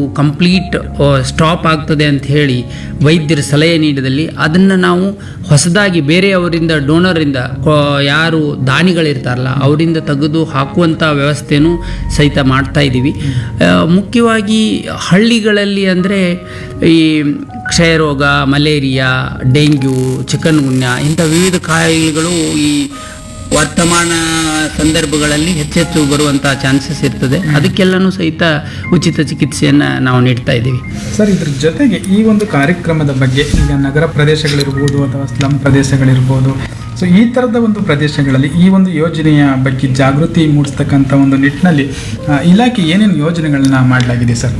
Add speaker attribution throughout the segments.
Speaker 1: complete stop ಆಗ್ತದೆ ಅಂತ ಹೇಳಿ ವೈದ್ಯರು ಸಲಹೆ ನೀಡಿದಲ್ಲಿ ಅದನ್ನು ನಾವು ಹೊಸದಾಗಿ ಬೇರೆಯವರಿಂದ ಡೋನರಿಂದ ಯಾರು ದಾನಿಗಳಿರ್ತಾರಲ್ಲ ಅವರಿಂದ ತೆಗೆದು ಹಾಕುವಂಥ ವ್ಯವಸ್ಥೆನೂ ಸಹಿತ ಮಾಡ್ತಾ ಇದ್ದೀವಿ ಆ, ಮುಖ್ಯವಾಗಿ ಹಳ್ಳಿಗಳಲ್ಲಿ ಅಂದರೆ ಈ ಕ್ಷಯರೋಗ ಮಲೇರಿಯಾ ಡೆಂಗ್ಯೂ ಚಿಕನ್ ಗುನ್ಯಾ ಇಂಥ ವಿವಿಧ ಕಾಯಿಲೆಗಳು ಈ ವರ್ತಮಾನ ಸಂದರ್ಭಗಳಲ್ಲಿ ಹೆಚ್ಚೆಚ್ಚು ಬರುವಂಥ ಚಾನ್ಸಸ್ ಇರ್ತದೆ ಅದಕ್ಕೆಲ್ಲನೂ ಸಹಿತ ಉಚಿತ ಚಿಕಿತ್ಸೆಯನ್ನು ನಾವು ನೀಡ್ತಾ ಇದ್ದೀವಿ
Speaker 2: ಸರ್ ಇದ್ರ ಜೊತೆಗೆ ಈ ಒಂದು ಕಾರ್ಯಕ್ರಮದ ಬಗ್ಗೆ ಈಗ ನಗರ ಪ್ರದೇಶಗಳಿರ್ಬೋದು ಅಥವಾ ಸ್ಲಮ್ ಪ್ರದೇಶಗಳಿರ್ಬೋದು ಸೊ ಈ ಥರದ ಒಂದು ಪ್ರದೇಶಗಳಲ್ಲಿ ಈ ಒಂದು ಯೋಜನೆಯ ಬಗ್ಗೆ ಜಾಗೃತಿ ಮೂಡಿಸ್ತಕ್ಕಂಥ ಒಂದು ನಿಟ್ಟಿನಲ್ಲಿ ಆ, ಇಲಾಖೆ ಏನೇನು ಯೋಜನೆಗಳನ್ನ ಮಾಡಲಾಗಿದೆ ಸರ್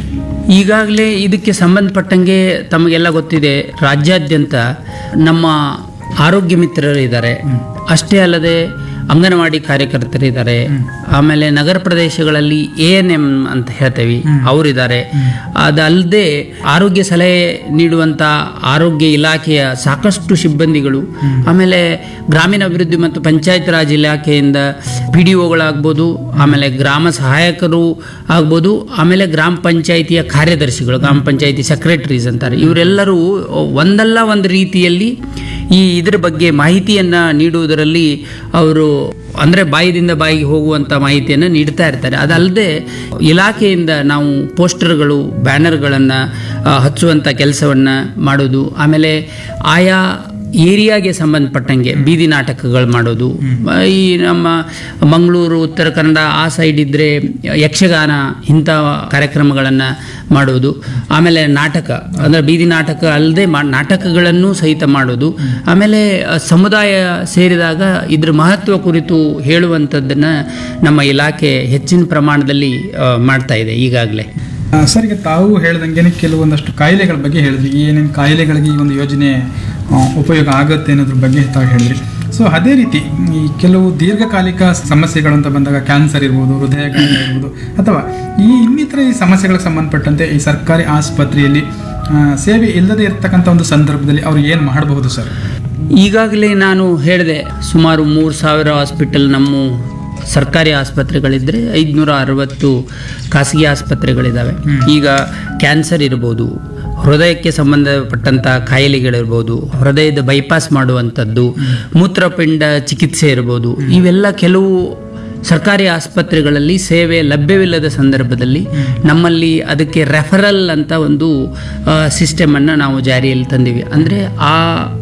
Speaker 1: ಈಗಾಗಲೇ ಇದಕ್ಕೆ ಸಂಬಂಧಪಟ್ಟಂಗೆ ತಮಗೆಲ್ಲ ಗೊತ್ತಿದೆ ರಾಜ್ಯಾದ್ಯಂತ ನಮ್ಮ ಆರೋಗ್ಯ ಮಿತ್ರರು ಇದ್ದಾರೆ ಅಷ್ಟೇ ಅಲ್ಲದೆ ಅಂಗನವಾಡಿ ಕಾರ್ಯಕರ್ತರಿದ್ದಾರೆ ಆಮೇಲೆ ನಗರ ಪ್ರದೇಶಗಳಲ್ಲಿ ಎ ಎನ್ ಎಂ ಅಂತ ಹೇಳ್ತೇವೆ ಅವರಿದ್ದಾರೆ ಅದಲ್ಲದೆ ಆರೋಗ್ಯ ಸಲಹೆ ನೀಡುವಂಥ ಆರೋಗ್ಯ ಇಲಾಖೆಯ ಸಾಕಷ್ಟು ಸಿಬ್ಬಂದಿಗಳು ಆಮೇಲೆ ಗ್ರಾಮೀಣಾಭಿವೃದ್ಧಿ ಮತ್ತು ಪಂಚಾಯತ್ ರಾಜ್ ಇಲಾಖೆಯಿಂದ ಪಿ ಡಿ ಒಗಳಾಗ್ಬೋದು ಆಮೇಲೆ ಗ್ರಾಮ ಸಹಾಯಕರು ಆಗ್ಬೋದು ಆಮೇಲೆ ಗ್ರಾಮ ಪಂಚಾಯಿತಿಯ ಕಾರ್ಯದರ್ಶಿಗಳು ಗ್ರಾಮ ಪಂಚಾಯಿತಿ ಸೆಕ್ರೆಟರೀಸ್ ಅಂತಾರೆ ಇವರೆಲ್ಲರೂ ಒಂದಲ್ಲ ಒಂದು ರೀತಿಯಲ್ಲಿ ಈ ಇದ್ರ ಬಗ್ಗೆ ಮಾಹಿತಿಯನ್ನು ನೀಡುವುದರಲ್ಲಿ ಅವರು ಅಂದರೆ ಬಾಯಿದಿಂದ ಬಾಯಿಗೆ ಹೋಗುವಂಥ ಮಾಹಿತಿಯನ್ನು ನೀಡ್ತಾ ಇರ್ತಾರೆ ಅದಲ್ಲದೆ ಇಲಾಖೆಯಿಂದ ನಾವು ಪೋಸ್ಟರ್ಗಳು ಬ್ಯಾನರ್ಗಳನ್ನು ಹಚ್ಚುವಂಥ ಕೆಲಸವನ್ನು ಮಾಡೋದು ಆಮೇಲೆ ಆಯಾ ಏರಿಯಾಗೆ ಸಂಬಂಧಪಟ್ಟಂಗೆ ಬೀದಿ ನಾಟಕಗಳು ಮಾಡೋದು ಆ, ಈ ನಮ್ಮ ಮಂಗಳೂರು ಉತ್ತರ ಕನ್ನಡ ಆ ಸೈಡ್ ಇದ್ದರೆ ಯಕ್ಷಗಾನ ಇಂಥ ಕಾರ್ಯಕ್ರಮಗಳನ್ನು ಮಾಡೋದು ಆಮೇಲೆ ನಾಟಕ ಅಂದರೆ ಬೀದಿ ನಾಟಕ ಅಲ್ಲದೆ ಮಾ ನಾಟಕಗಳನ್ನು ಸಹಿತ ಮಾಡೋದು ಆಮೇಲೆ ಆ, ಸಮುದಾಯ ಸೇರಿದಾಗ ಇದ್ರ ಮಹತ್ವ ಕುರಿತು ಹೇಳುವಂಥದ್ದನ್ನು ನಮ್ಮ ಇಲಾಖೆ ಹೆಚ್ಚಿನ ಪ್ರಮಾಣದಲ್ಲಿ ಆ, ಮಾಡ್ತಾ ಇದೆ ಈಗಾಗಲೇ
Speaker 2: ಆ, ಸರ್ ಈಗ ತಾವು ಹೇಳ್ದಂಗೆ ಕೆಲವೊಂದಷ್ಟು ಕಾಯಿಲೆಗಳ ಬಗ್ಗೆ ಹೇಳಿದ್ರಿ ಏನೇನು ಕಾಯಿಲೆಗಳಿಗೆ ಈ ಒಂದು ಯೋಜನೆ ಆ, ಉಪಯೋಗ ಆಗುತ್ತೆ ಅನ್ನೋದ್ರ ಬಗ್ಗೆ ತಾವು ಹೇಳಿದ್ರಿ ಸೊ ಅದೇ ರೀತಿ ಈ ಕೆಲವು ದೀರ್ಘಕಾಲಿಕ ಸಮಸ್ಯೆಗಳು ಅಂತ ಬಂದಾಗ ಕ್ಯಾನ್ಸರ್ ಇರ್ಬೋದು ಹೃದಯಗಾಯ ಇರ್ಬೋದು ಅಥವಾ ಈ ಇನ್ನಿತರ ಈ ಸಮಸ್ಯೆಗಳಿಗೆ ಸಂಬಂಧಪಟ್ಟಂತೆ ಈ ಸರ್ಕಾರಿ ಆಸ್ಪತ್ರೆಯಲ್ಲಿ ಆ, ಸೇವೆ ಇಲ್ಲದೆ ಇರ್ತಕ್ಕಂಥ ಒಂದು ಸಂದರ್ಭದಲ್ಲಿ ಅವ್ರು ಏನು ಮಾಡಬಹುದು ಸರ್
Speaker 1: ಈಗಾಗಲೇ ನಾನು ಹೇಳಿದೆ ಸುಮಾರು ಮೂರು ಸಾವಿರ ಹಾಸ್ಪಿಟಲ್ ನಮ್ಮ ಸರ್ಕಾರಿ ಆಸ್ಪತ್ರೆಗಳಿದ್ದರೆ ಐದುನೂರ ಅರವತ್ತು ಖಾಸಗಿ ಆಸ್ಪತ್ರೆಗಳಿದ್ದಾವೆ ಈಗ ಕ್ಯಾನ್ಸರ್ ಇರ್ಬೋದು ಹೃದಯಕ್ಕೆ ಸಂಬಂಧಪಟ್ಟಂಥ ಕಾಯಿಲೆಗಳಿರ್ಬೋದು ಹೃದಯದ ಬೈಪಾಸ್ ಮಾಡುವಂಥದ್ದು ಮೂತ್ರಪಿಂಡ ಚಿಕಿತ್ಸೆ ಇರ್ಬೋದು ಇವೆಲ್ಲ ಕೆಲವು ಸರ್ಕಾರಿ ಆಸ್ಪತ್ರೆಗಳಲ್ಲಿ ಸೇವೆ ಲಭ್ಯವಿಲ್ಲದ ಸಂದರ್ಭದಲ್ಲಿ ನಮ್ಮಲ್ಲಿ ಅದಕ್ಕೆ ರೆಫರಲ್ ಅಂತ ಒಂದು ಸಿಸ್ಟಮನ್ನು ನಾವು ಜಾರಿಯಲ್ಲಿ ತಂದೀವಿ ಅಂದರೆ ಆ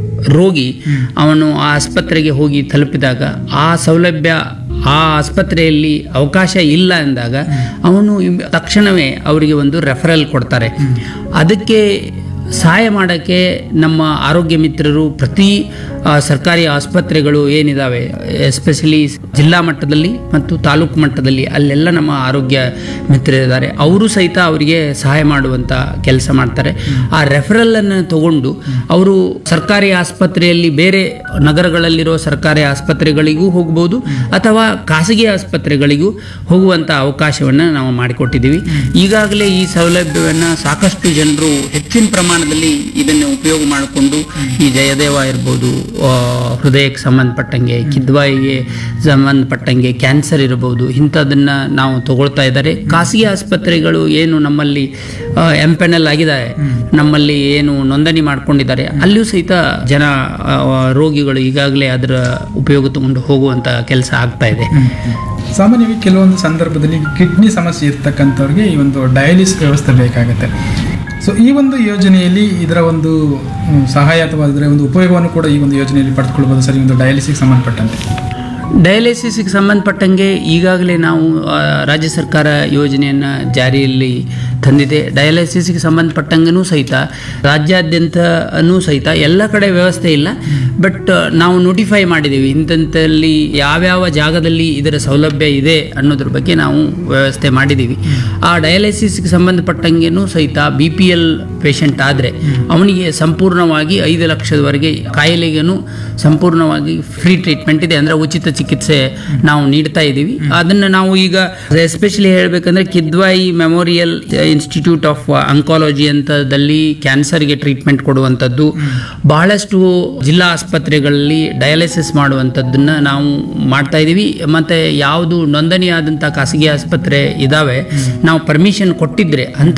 Speaker 1: ರೋಗಿ ಅವನು ಆ ಆಸ್ಪತ್ರೆಗೆ ಹೋಗಿ ತಲುಪಿದಾಗ ಆ ಸೌಲಭ್ಯ ಆ ಆಸ್ಪತ್ರೆಯಲ್ಲಿ ಅವಕಾಶ ಇಲ್ಲ ಅಂದಾಗ ಅವನು ಇಮ್- ತಕ್ಷಣವೇ ಅವರಿಗೆ ಒಂದು ರೆಫರಲ್ ಕೊಡ್ತಾರೆ ಅದಕ್ಕೆ ಸಹಾಯ ಮಾಡೋಕ್ಕೆ ನಮ್ಮ ಆರೋಗ್ಯ ಮಿತ್ರರು ಪ್ರತಿ ಆ, ಸರ್ಕಾರಿ ಆಸ್ಪತ್ರೆಗಳು ಏನಿದ್ದಾವೆ ಎಸ್ಪೆಷಲಿ ಜಿಲ್ಲಾ ಮಟ್ಟದಲ್ಲಿ ಮತ್ತು ತಾಲೂಕು ಮಟ್ಟದಲ್ಲಿ ಅಲ್ಲೆಲ್ಲ ನಮ್ಮ ಆರೋಗ್ಯ ಮಿತ್ರರಿದ್ದಾರೆ ಅವರು ಸಹಿತ ಅವರಿಗೆ ಸಹಾಯ ಮಾಡುವಂಥ ಕೆಲಸ ಮಾಡ್ತಾರೆ ಆ ರೆಫರಲನ್ನು ತಗೊಂಡು ಅವರು ಸರ್ಕಾರಿ ಆಸ್ಪತ್ರೆಯಲ್ಲಿ ಬೇರೆ ನಗರಗಳಲ್ಲಿರೋ ಸರ್ಕಾರಿ ಆಸ್ಪತ್ರೆಗಳಿಗೂ ಹೋಗ್ಬೋದು ಅಥವಾ ಖಾಸಗಿ ಆಸ್ಪತ್ರೆಗಳಿಗೂ ಹೋಗುವಂಥ ಅವಕಾಶವನ್ನು ನಾವು ಮಾಡಿಕೊಟ್ಟಿದ್ದೀವಿ ಈಗಾಗಲೇ ಈ ಸೌಲಭ್ಯವನ್ನು ಸಾಕಷ್ಟು ಜನರು ಹೆಚ್ಚಿನ ಪ್ರಮಾಣದಲ್ಲಿ ಇದನ್ನು ಉಪಯೋಗ ಮಾಡಿಕೊಂಡು ಈ ಜಯದೇವ ಇರ್ಬೋದು ಆ, ಹೃದಯಕ್ಕೆ ಸಂಬಂಧಪಟ್ಟಂಗೆ ಕಿದ್ವಾಯಿಗೆ ಸಂಬಂಧಪಟ್ಟಂಗೆ ಕ್ಯಾನ್ಸರ್ ಇರಬಹುದು ಇಂಥದನ್ನು ನಾವು ತಗೊಳ್ತಾ ಇದ್ದಾರೆ ಖಾಸಗಿ ಆಸ್ಪತ್ರೆಗಳು ಏನು ನಮ್ಮಲ್ಲಿ ಎಂಪೆನಲ್ ಆಗಿದ್ದಾರೆ ನಮ್ಮಲ್ಲಿ ಏನು ನೋಂದಣಿ ಮಾಡ್ಕೊಂಡಿದ್ದಾರೆ ಅಲ್ಲಿಯೂ ಸಹಿತ ಜನ ಆ, ರೋಗಿಗಳು ಈಗಾಗಲೇ ಅದರ ಉಪಯೋಗ ತಗೊಂಡು ಹೋಗುವಂಥ ಕೆಲಸ ಆಗ್ತಾ ಇದೆ
Speaker 2: ಸಾಮಾನ್ಯವಾಗಿ ಕೆಲವೊಂದು ಸಂದರ್ಭದಲ್ಲಿ ಕಿಡ್ನಿ ಸಮಸ್ಯೆ ಇರ್ತಕ್ಕಂಥವ್ರಿಗೆ ಈ ಒಂದು ಡಯಾಲಿಸ್ ವ್ಯವಸ್ಥೆ ಬೇಕಾಗುತ್ತೆ ಸೊ ಈ ಒಂದು ಯೋಜನೆಯಲ್ಲಿ ಇದರ ಒಂದು ಹ್ಮ್, ಸಹಾಯ ಅಥವಾ ಇದರ ಒಂದು ಉಪಯೋಗವನ್ನು ಕೂಡ ಈ ಒಂದು ಯೋಜನೆಯಲ್ಲಿ ಪಡೆದುಕೊಳ್ಬೋದು ಸರ್ ಈ ಒಂದು ಡಯಾಲಿಸಿಗೆ ಸಂಬಂಧಪಟ್ಟಂತೆ
Speaker 1: ಡಯಾಲಿಸಿಸ್ಗೆ ಸಂಬಂಧಪಟ್ಟಂಗೆ ಈಗಾಗಲೇ ನಾವು ಆ, ರಾಜ್ಯ ಸರ್ಕಾರ ಯೋಜನೆಯನ್ನು ಜಾರಿಯಲ್ಲಿ ತಂದಿದೆ ಡಯಾಲಿಸಿಸ್ಗೆ ಸಂಬಂಧಪಟ್ಟಂಗೂ ಸಹಿತ ರಾಜ್ಯಾದ್ಯಂತನೂ ಸಹಿತ ಎಲ್ಲ ಕಡೆ ವ್ಯವಸ್ಥೆ ಇಲ್ಲ ಬಟ್ ನಾವು ನೋಟಿಫೈ ಮಾಡಿದ್ದೀವಿ ಇಂಥಲ್ಲಿ ಯಾವ್ಯಾವ ಜಾಗದಲ್ಲಿ ಇದರ ಸೌಲಭ್ಯ ಇದೆ ಅನ್ನೋದ್ರ ಬಗ್ಗೆ ನಾವು ವ್ಯವಸ್ಥೆ ಮಾಡಿದ್ದೀವಿ ಆ ಡಯಾಲಿಸಿಸ್ಗೆ ಸಂಬಂಧಪಟ್ಟಂಗೆನೂ ಸಹಿತ ಬಿ ಪಿ ಎಲ್ ಪೇಷಂಟ್ ಆದರೆ ಅವನಿಗೆ ಸಂಪೂರ್ಣವಾಗಿ ಐದು ಲಕ್ಷದವರೆಗೆ ಕಾಯಿಲೆಗೇನು ಸಂಪೂರ್ಣವಾಗಿ ಫ್ರೀ ಟ್ರೀಟ್ಮೆಂಟ್ ಇದೆ ಅಂದರೆ ಉಚಿತ ಚಿಕಿತ್ಸೆ ನಾವು ನೀಡ್ತಾ ಇದ್ದೀವಿ ಅದನ್ನು ನಾವು ಈಗ ಎಸ್ಪೆಷಲಿ ಹೇಳಬೇಕಂದ್ರೆ Kidwai memorial institute of oncology ಅಂತದಲ್ಲಿ ಕ್ಯಾನ್ಸರ್ಗೆ ಟ್ರೀಟ್ಮೆಂಟ್ ಕೊಡುವಂಥದ್ದು ಬಹಳಷ್ಟು ಜಿಲ್ಲಾ ಆಸ್ಪತ್ರೆಗಳಲ್ಲಿ ಡಯಾಲಿಸಿಸ್ ಮಾಡುವಂಥದ್ದನ್ನು ನಾವು ಮಾಡ್ತಾ ಇದ್ದೀವಿ ಮತ್ತು ಯಾವುದು ನೋಂದಣಿ ಆದಂಥ ಖಾಸಗಿ ಆಸ್ಪತ್ರೆ ಇದ್ದಾವೆ ನಾವು ಪರ್ಮಿಷನ್ ಕೊಟ್ಟಿದ್ರೆ ಅಂಥ